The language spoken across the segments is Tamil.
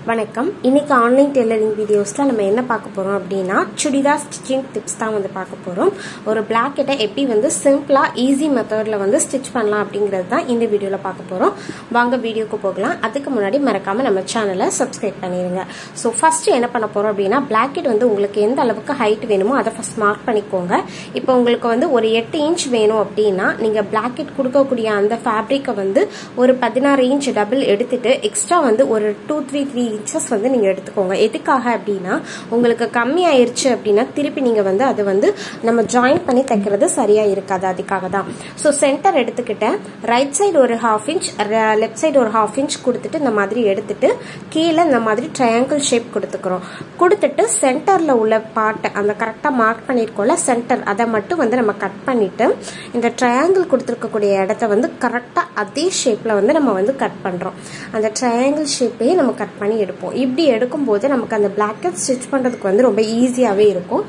வணக்கம் இன்னைக்கு ஆன்லைன் டெய்லரிங் வீடியோஸில் நம்ம என்ன பார்க்க போகிறோம் அப்படின்னா சுடிதார் ஸ்டிச்சிங் டிப்ஸ் தான் வந்து பார்க்க போகிறோம் ஒரு பிளாக்கெட்டை எப்படி வந்து சிம்பிளாக ஈஸி மெத்தடில் வந்து ஸ்டிச் பண்ணலாம் அப்படிங்கிறது தான் இந்த வீடியோவில் பார்க்க போகிறோம் வாங்க வீடியோக்கு போகலாம் அதுக்கு முன்னாடி மறக்காமல் நம்ம சேனலை சப்ஸ்கிரைப் பண்ணிடுங்க ஸோ ஃபஸ்ட்டு என்ன பண்ண போகிறோம் அப்படின்னா பிளாக்கெட் வந்து உங்களுக்கு எந்த அளவுக்கு ஹைட் வேணுமோ அதை ஃபஸ்ட் மார்க் பண்ணிக்கோங்க இப்போ உங்களுக்கு வந்து ஒரு எட்டு இன்ச் வேணும் அப்படின்னா நீங்கள் பிளாக்கெட் கொடுக்கக்கூடிய அந்த ஃபேப்ரிக்கை வந்து ஒரு பதினாறு இன்ச் டபுள் எடுத்துட்டு எக்ஸ்ட்ரா வந்து ஒரு டூ த்ரீ த்ரீ இன்ச்சஸ் வந்து நீங்கள் எடுத்துக்கோங்க எதுக்காக அப்படின்னா உங்களுக்கு கம்மி ஆயிருச்சு அப்படின்னா திருப்பி நீங்கள் வந்து அது வந்து நம்ம ஜாயின் பண்ணி தைக்கிறது சரியாக இருக்காது அதுக்காக தான் ஸோ சென்டர் எடுத்துக்கிட்டேன் ரைட் சைடு ஒரு ஹாஃப் இன்ச் லெஃப்ட் சைடு ஒரு ஹாஃப் இன்ச் கொடுத்துட்டு இந்த மாதிரி எடுத்துட்டு கீழே இந்த மாதிரி ட்ரையாங்கிள் ஷேப் கொடுத்துக்கிறோம் கொடுத்துட்டு சென்டரில் உள்ள பார்ட்டை அந்த கரெக்டாக மார்க் பண்ணியிருக்கோம்ல சென்டர் அதை மட்டும் வந்து நம்ம கட் பண்ணிட்டு இந்த ட்ரையாங்கிள் கொடுத்துருக்கக்கூடிய இடத்த வந்து கரெக்டாக அதே ஷேப்பில் வந்து நம்ம வந்து கட் பண்ணுறோம் அந்த ட்ரையாங்கிள் ஷேப்பையே நம்ம கட் பண்ணி எடுப்போம் இப்படி எடுக்கும்போது நமக்கு அந்த பிளாக்கெட் ஸ்டிச் பண்ணுறதுக்கு வந்து ரொம்ப ஈஸியாகவே இருக்கும்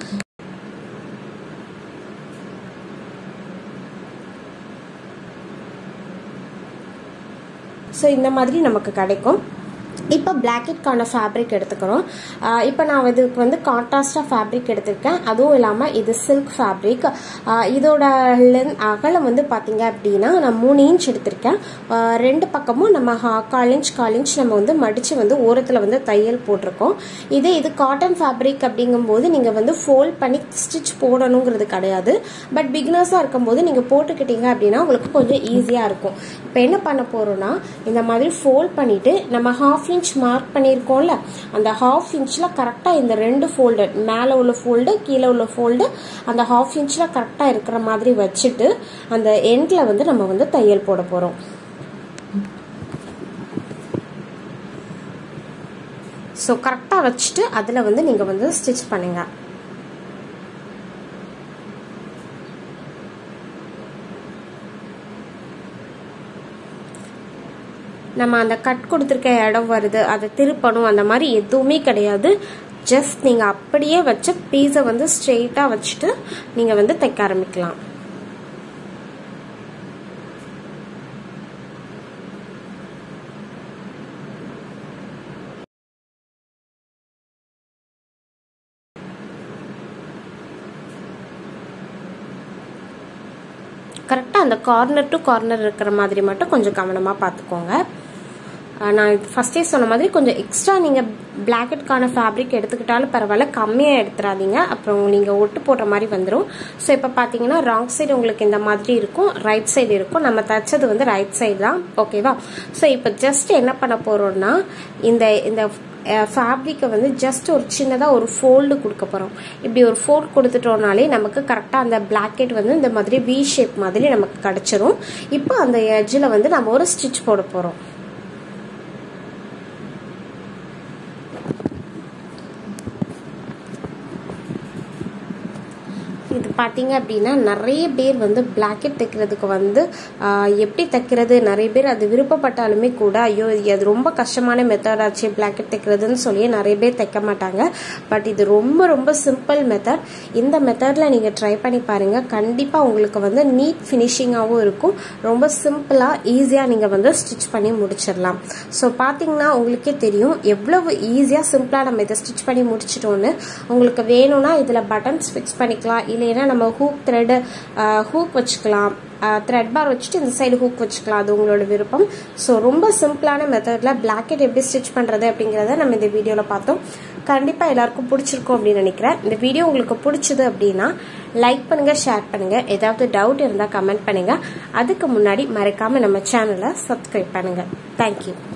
ஸோ இந்த மாதிரி நமக்கு கிடைக்கும் இப்போ பிளாக்கெட்கான ஃபேப்ரிக் எடுத்துக்கிறோம் இப்போ நான் இதுக்கு வந்து கான்ட்ராஸ்டாக ஃபேப்ரிக் எடுத்திருக்கேன் அதுவும் இல்லாமல் இது சில்க் ஃபேப்ரிக் இதோட லென் அகலம் வந்து பார்த்தீங்க அப்படின்னா நான் மூணு இன்ச் எடுத்திருக்கேன் ரெண்டு பக்கமும் நம்ம கால் இன்ச் கால் இன்ச் நம்ம வந்து மடித்து வந்து ஓரத்தில் வந்து தையல் போட்டிருக்கோம் இதே இது காட்டன் ஃபேப்ரிக் அப்படிங்கும்போது நீங்கள் வந்து ஃபோல்ட் பண்ணி ஸ்டிச் போடணுங்கிறது கிடையாது பட் பிகினர்ஸாக இருக்கும்போது நீங்கள் போட்டுக்கிட்டீங்க அப்படின்னா உங்களுக்கு கொஞ்சம் ஈஸியாக இருக்கும் இப்போ என்ன பண்ண போகிறோன்னா இந்த மாதிரி ஃபோல்ட் பண்ணிவிட்டு நம்ம ஹாஃப் இன்ச் மார்க் பண்ணியிருக்கோம்ல அந்த ஹாஃப் இன்ச்சில் கரெக்டாக இந்த ரெண்டு ஃபோல்டு மேலே உள்ள ஃபோல்டு கீழே உள்ள ஃபோல்டு அந்த ஹாஃப் இன்ச்சில் கரெக்டாக இருக்கிற மாதிரி வச்சுட்டு அந்த எண்டில் வந்து நம்ம வந்து தையல் போட போகிறோம் ஸோ கரெக்டாக வச்சுட்டு அதில் வந்து நீங்கள் வந்து ஸ்டிச் பண்ணுங்கள் நம்ம அந்த கட் கொடுத்துருக்க இடம் வருது அதை திருப்பணும் அந்த மாதிரி எதுவுமே கிடையாது ஜஸ்ட் நீங்கள் அப்படியே வச்ச பீஸை வந்து ஸ்ட்ரெயிட்டாக வச்சுட்டு நீங்கள் வந்து தைக்க ஆரம்பிக்கலாம் கரெக்டாக அந்த கார்னர் டு கார்னர் இருக்கிற மாதிரி மட்டும் கொஞ்சம் கவனமாக பார்த்துக்கோங்க நான் ஃபஸ்ட்டே சொன்ன மாதிரி கொஞ்சம் எக்ஸ்ட்ரா நீங்கள் பிளாக்கெட்கான ஃபேப்ரிக் எடுத்துக்கிட்டாலும் பரவாயில்ல கம்மியாக எடுத்துடாதீங்க அப்புறம் நீங்கள் ஒட்டு போடுற மாதிரி வந்துடும் ஸோ இப்போ பார்த்தீங்கன்னா ராங் சைடு உங்களுக்கு இந்த மாதிரி இருக்கும் ரைட் சைடு இருக்கும் நம்ம தைச்சது வந்து ரைட் சைடு தான் ஓகேவா ஸோ இப்போ ஜஸ்ட் என்ன பண்ண போகிறோம்னா இந்த இந்த ஃபேப்ரிக்கை வந்து ஜஸ்ட் ஒரு சின்னதாக ஒரு ஃபோல்டு கொடுக்க போகிறோம் இப்படி ஒரு ஃபோல்ட் கொடுத்துட்டோம்னாலே நமக்கு கரெக்டாக அந்த பிளாக்கெட் வந்து இந்த மாதிரி வி ஷேப் மாதிரி நமக்கு கிடச்சிரும் இப்போ அந்த எட்ஜில் வந்து நம்ம ஒரு ஸ்டிச் போட போகிறோம் இது பார்த்தீங்க அப்படின்னா நிறைய பேர் வந்து பிளாக்கெட் தைக்கிறதுக்கு வந்து எப்படி தைக்கிறது நிறைய பேர் அது விருப்பப்பட்டாலுமே கூட ஐயோ அது ரொம்ப கஷ்டமான மெத்தடாச்சு பிளாக்கெட் தைக்கிறதுன்னு சொல்லி நிறைய பேர் தைக்க மாட்டாங்க பட் இது ரொம்ப ரொம்ப சிம்பிள் மெத்தட் இந்த மெத்தடில் நீங்கள் ட்ரை பண்ணி பாருங்கள் கண்டிப்பாக உங்களுக்கு வந்து நீட் ஃபினிஷிங்காகவும் இருக்கும் ரொம்ப சிம்பிளாக ஈஸியாக நீங்கள் வந்து ஸ்டிச் பண்ணி முடிச்சிடலாம் ஸோ பார்த்தீங்கன்னா உங்களுக்கே தெரியும் எவ்வளவு ஈஸியாக சிம்பிளாக நம்ம இதை ஸ்டிச் பண்ணி முடிச்சிட்டோன்னு உங்களுக்கு வேணும்னா இதில் பட்டன்ஸ் ஃபிக்ஸ் பண்ணிக்கலாம் இல்லைன்னா நம்ம ஹூக் த்ரெட்டு ஹூக் வச்சுக்கலாம் த்ரெட் பார் வச்சுட்டு இந்த சைடு ஹூக் வச்சுக்கலாம் அது உங்களோட விருப்பம் ஸோ ரொம்ப சிம்பிளான மெத்தடில் பிளாக்கெட் எப்படி ஸ்டிச் பண்ணுறது அப்படிங்கிறத நம்ம இந்த வீடியோவில் பார்த்தோம் கண்டிப்பாக எல்லாருக்கும் பிடிச்சிருக்கும் அப்படின்னு நினைக்கிறேன் இந்த வீடியோ உங்களுக்கு பிடிச்சது அப்படின்னா லைக் பண்ணுங்கள் ஷேர் பண்ணுங்கள் ஏதாவது டவுட் இருந்தால் கமெண்ட் பண்ணுங்கள் அதுக்கு முன்னாடி மறக்காமல் நம்ம சேனலை சப்ஸ்கிரைப் பண்ணுங்கள் தேங்க்யூ